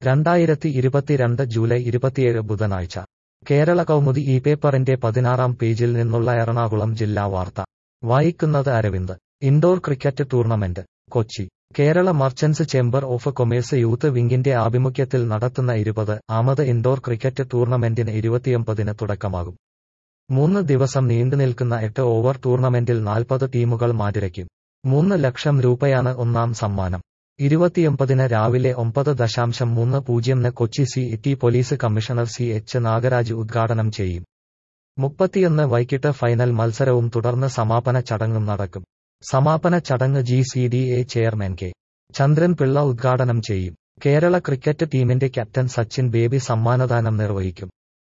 രണ്ടായിരത്തി ഇരുപത്തിരണ്ട് ജൂലൈ ഇരുപത്തിയേഴ് ബുധനാഴ്ച കേരള കൗമുദി ഈ പേപ്പറിന്റെ പതിനാറാം പേജിൽ നിന്നുള്ള എറണാകുളം ജില്ലാ വാർത്ത വായിക്കുന്നത് Aravind indoor cricket tournament Kochi Kerala merchants chamber of commerce youth വിംഗിന്റെ ആഭിമുഖ്യത്തിൽ നടത്തുന്ന ഇരുപത് ആമത് ഇൻഡോർ ക്രിക്കറ്റ് ടൂർണമെന്റിന് ഇരുപത്തിയൊമ്പതിന് തുടക്കമാകും മൂന്ന് ദിവസം നീണ്ടുനിൽക്കുന്ന എട്ട് ഓവർ ടൂർണമെന്റിൽ നാൽപ്പത് ടീമുകൾ മാറ്റുരയ്ക്കും മൂന്ന് ലക്ഷം രൂപയാണ് ഒന്നാം സമ്മാനം ഇരുപത്തിയൊമ്പതിന് രാവിലെ ഒമ്പത് ദശാംശം മൂന്ന് പൂജ്യംന് Kochi C T police commissioner C H Nagaraj ഉദ്ഘാടനം ചെയ്യും മുപ്പത്തിയൊന്ന് വൈകിട്ട് ഫൈനൽ മത്സരവും തുടർന്ന് സമാപന ചടങ്ങും നടക്കും സമാപന ചടങ്ങ് G C D A chairman K Chandran Pillai ഉദ്ഘാടനം ചെയ്യും കേരള ക്രിക്കറ്റ് ടീമിന്റെ ക്യാപ്റ്റൻ സച്ചിൻ ബേബി സമ്മാനദാനം നിർവഹിക്കും